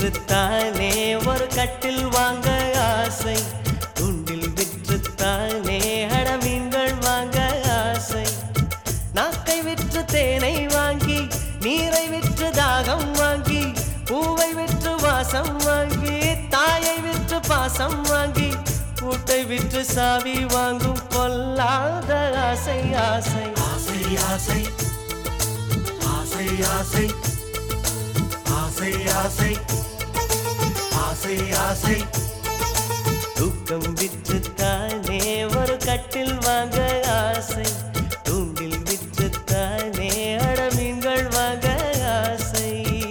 விற்றுத்தானே ஒரு கட்டில் வாங்க ஆசை துண்டில் விற்றுத்தானே அடமீன்கள் வாங்க ஆசை நாக்கை விற்று தேனை வாங்கி நீரை விற்று தாகம் வாங்கி பூவை விற்று வாசம் வாங்கி தாயை விற்று பாசம் வாங்கி கூட்டை விற்று சாவி வாங்கும் பொல்லாத ஆசை ஆசை ஆசை ஆசை ஆசை ஆசை ஆசை ஆசை ஆசை ஆசை தூக்கம் விற்றுத்தானே ஒரு கட்டில் வாங்க ஆசை தூண்டில் விற்றுத்தானே அடமீன்கள் வாங்க ஆசை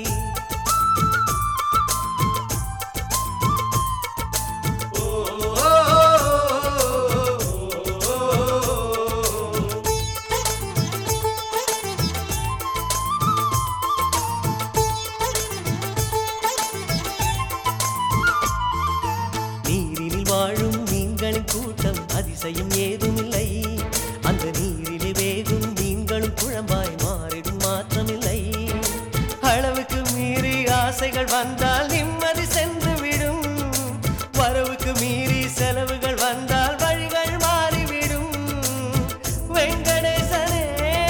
நீரில் வாழும் மீன்களின் கூட்டம் அதிசயம் ஏதுமில்லை அந்த நீரிலே வேகும் மீன்களும் குழம்பாய் மாறிடும் மாற்றமில்லை அளவுக்கு மீறி ஆசைகள் வந்தால் நிம்மதி சென்று விடும் வரவுக்கு மீறி செலவுகள் வந்தால் வழிகள் மாறிவிடும் வெங்கடேசனே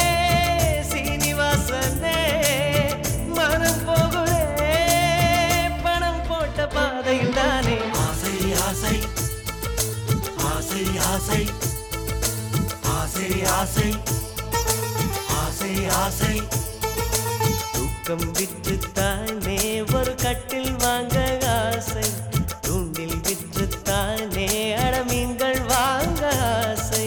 சீனிவாசனே மனம் போகுதே பணம் போட்ட பாதையில் தானே ஆசை ஆசை ஆசை ஆசை ஆசை ஆசை ஆசை ஆசை தூக்கம் விற்றுத்தானே ஒரு கட்டில் வாங்க ஆசை தூண்டில் விற்றுத்தானே அடமீன்கள் வாங்க ஆசை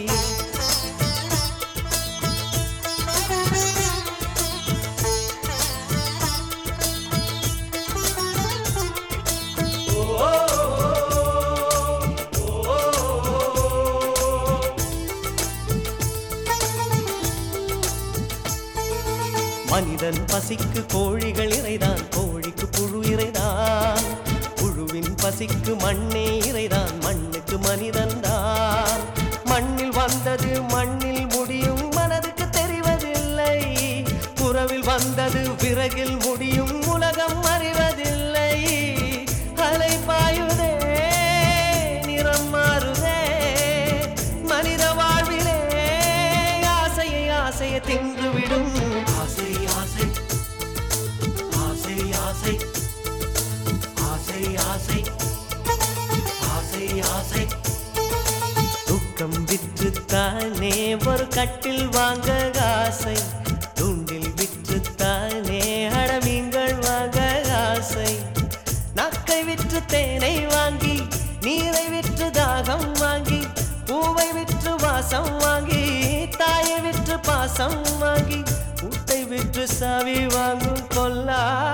மனிதன் பசிக்கு கோழிகள் இறைதான் கோழிக்கு புழு இறைதான் புழுவின் பசிக்கு மண்ணே இறைதான் மண்ணுக்கு மனிதன் தான் மண்ணில் வந்தது மண்ணில் முடியும் மனதுக்கு தெரிவதில்லை புறவில் வந்தது விறகில் முடியும் உலகம் அறிவதில்லை அலை பாயுதே நிறம் மாறுதே மனித வாழ்விலே ஆசையை ஆசையை தின்றுவிடும் ஆசை ஆசை ஆசை ஆசை ஆசை ஆசை ஆசை ஆசை துக்கம் விற்றுத்தானே ஒரு கட்டில் வாங்க ஆசை தூண்டில் விற்றுத்தானே அடமீன்கள் வாங்க ஆசை நக்கை விற்று தேனை வாங்கி நீரை விற்று தாகம் வாங்கி பூவை விற்று வாசம் வாங்கி தாயை விற்று பாசம் வாங்கி கூட்டை விற்று சாவி வாங்கும் கொல்லா